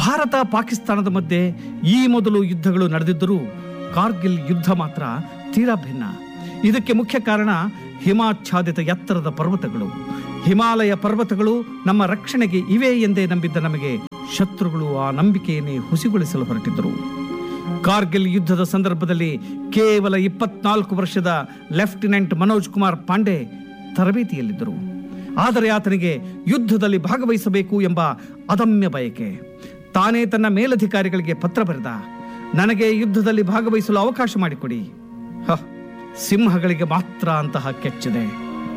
ಭಾರತ ಪಾಕಿಸ್ತಾನದ ಮಧ್ಯೆ ಈ ಮೊದಲು ಯುದ್ಧಗಳು ನಡೆದಿದ್ದರೂ ಕಾರ್ಗಿಲ್ ಯುದ್ಧ ಮಾತ್ರ ತೀರಾ ಭಿನ್ನ ಇದಕ್ಕೆ ಮುಖ್ಯ ಕಾರಣ ಹಿಮಾಚ್ಛಾದಿತ ಎತ್ತರದ ಪರ್ವತಗಳು ಹಿಮಾಲಯ ಪರ್ವತಗಳು ನಮ್ಮ ರಕ್ಷಣೆಗೆ ಇವೆ ಎಂದೇ ನಂಬಿದ್ದ ನಮಗೆ ಶತ್ರುಗಳು ಆ ನಂಬಿಕೆಯನ್ನೇ ಹುಸಿಗೊಳಿಸಲು ಹೊರಟಿದ್ದರು ಕಾರ್ಗಿಲ್ ಯುದ್ಧದ ಸಂದರ್ಭದಲ್ಲಿ ಕೇವಲ ಇಪ್ಪತ್ನಾಲ್ಕು ವರ್ಷದ ಲೆಫ್ಟಿನೆಂಟ್ ಮನೋಜ್ ಕುಮಾರ್ ಪಾಂಡೆ ತರಬೇತಿಯಲ್ಲಿದ್ದರು ಆದರೆ ಆತನಿಗೆ ಯುದ್ಧದಲ್ಲಿ ಭಾಗವಹಿಸಬೇಕು ಎಂಬ ಅದಮ್ಯ ಬಯಕೆ ತಾನೇ ತನ್ನ ಮೇಲಧಿಕಾರಿಗಳಿಗೆ ಪತ್ರ ಬರೆದ ನನಗೆ ಯುದ್ಧದಲ್ಲಿ ಭಾಗವಹಿಸಲು ಅವಕಾಶ ಮಾಡಿಕೊಡಿ ಹ ಸಿಂಹಗಳಿಗೆ ಮಾತ್ರ ಅಂತಹ ಕೆಚ್ಚಿದೆ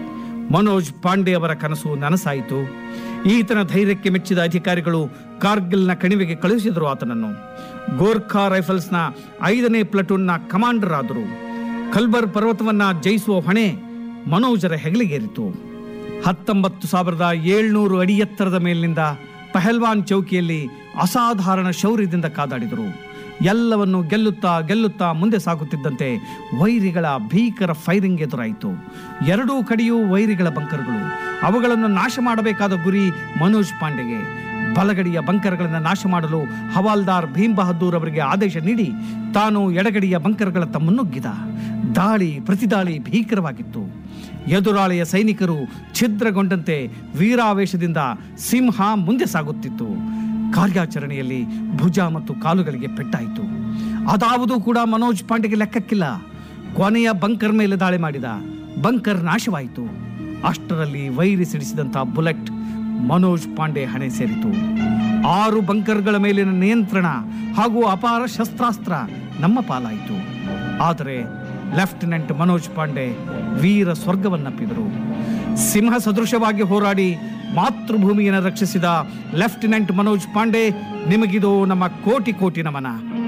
ಮನೋಜ್ ಪಾಂಡೆ ಅವರ ಕನಸು ನನಸಾಯಿತು ಈತನ ಧೈರ್ಯಕ್ಕೆ ಮೆಚ್ಚಿದ ಅಧಿಕಾರಿಗಳು ಕಾರ್ಗಿಲ್ನ ಕಣಿವೆಗೆ ಕಳುಹಿಸಿದರು ಆತನನ್ನು ಗೋರ್ಖಾ ರೈಫಲ್ಸ್ನ ಐದನೇ ಪ್ಲಟೂನ್ನ ಕಮಾಂಡರ್ ಆದರು ಖಲ್ಬರ್ ಪರ್ವತವನ್ನ ಜಯಿಸುವ ಹೊಣೆ ಮನೋಜರ ಹೆಗಲಿಗೇರಿತು ಹತ್ತೊಂಬತ್ತು ಸಾವಿರದ ಏಳ್ನೂರು ಅಡಿ ಎತ್ತರದ ಮೇಲಿನಿಂದ ಪಹಲ್ವಾನ್ ಚೌಕಿಯಲ್ಲಿ ಅಸಾಧಾರಣ ಶೌರ್ಯದಿಂದ ಕಾದಾಡಿದರು ಎಲ್ಲವನ್ನು ಗೆಲ್ಲುತ್ತಾ ಗೆಲ್ಲುತ್ತಾ ಮುಂದೆ ಸಾಗುತ್ತಿದ್ದಂತೆ ವೈರಿಗಳ ಭೀಕರ ಫೈರಿಂಗ್ ಎದುರಾಯಿತು ಎರಡೂ ಕಡೆಯೂ ವೈರಿಗಳ ಬಂಕರ್ಗಳು ಅವುಗಳನ್ನು ನಾಶ ಮಾಡಬೇಕಾದ ಗುರಿ ಮನೋಜ್ ಪಾಂಡೆಗೆ ಬಲಗಡಿಯ ಬಂಕರ್ಗಳನ್ನು ನಾಶ ಮಾಡಲು ಹವಾಲ್ದಾರ್ ಭೀಮ್ ಬಹದ್ದೂರ್ ಅವರಿಗೆ ಆದೇಶ ನೀಡಿ ತಾನು ಎಡಗಡಿಯ ಬಂಕರ್ಗಳ ತಮ್ಮನ್ನುಗ್ಗಿದ ದಾಳಿ ಪ್ರತಿದಾಳಿ ಭೀಕರವಾಗಿತ್ತು ಎದುರಾಳಿಯ ಸೈನಿಕರು ಛಿದ್ರಗೊಂಡಂತೆ ವೀರಾವೇಶದಿಂದ ಸಿಂಹ ಮುಂದೆ ಸಾಗುತ್ತಿತ್ತು ಕಾರ್ಯಾಚರಣೆಯಲ್ಲಿ ಭುಜ ಮತ್ತು ಕಾಲುಗಳಿಗೆ ಪೆಟ್ಟಾಯಿತು ಅದಾವುದೂ ಕೂಡ ಮನೋಜ್ ಪಾಂಡೆಗೆ ಲೆಕ್ಕಕ್ಕಿಲ್ಲ ಕೊನೆಯ ಬಂಕರ್ ಮೇಲೆ ದಾಳಿ ಮಾಡಿದ ಬಂಕರ್ ನಾಶವಾಯಿತು ಅಷ್ಟರಲ್ಲಿ ವೈರಿ ಸಿಡಿಸಿದಂತ ಬುಲೆಟ್ ಮನೋಜ್ ಪಾಂಡೆ ಹಣೆ ಸೇರಿತು ಆರು ಬಂಕರ್ಗಳ ಮೇಲಿನ ನಿಯಂತ್ರಣ ಹಾಗೂ ಅಪಾರ ಶಸ್ತ್ರಾಸ್ತ್ರ ನಮ್ಮ ಪಾಲಾಯಿತು ಆದರೆ ಲೆಫ್ಟಿನೆಂಟ್ ಮನೋಜ್ ಪಾಂಡೆ ವೀರ ಸ್ವರ್ಗವನ್ನಪ್ಪಿದರು ಸಿಂಹ ಸದೃಶವಾಗಿ ಹೋರಾಡಿ ಮಾತೃಭೂಮಿಯನ್ನು ರಕ್ಷಿಸಿದ ಲೆಫ್ಟಿನೆಂಟ್ ಮನೋಜ್ ಪಾಂಡೆ ನಿಮಗಿದು ನಮ್ಮ ಕೋಟಿ ಕೋಟಿ ನಮನ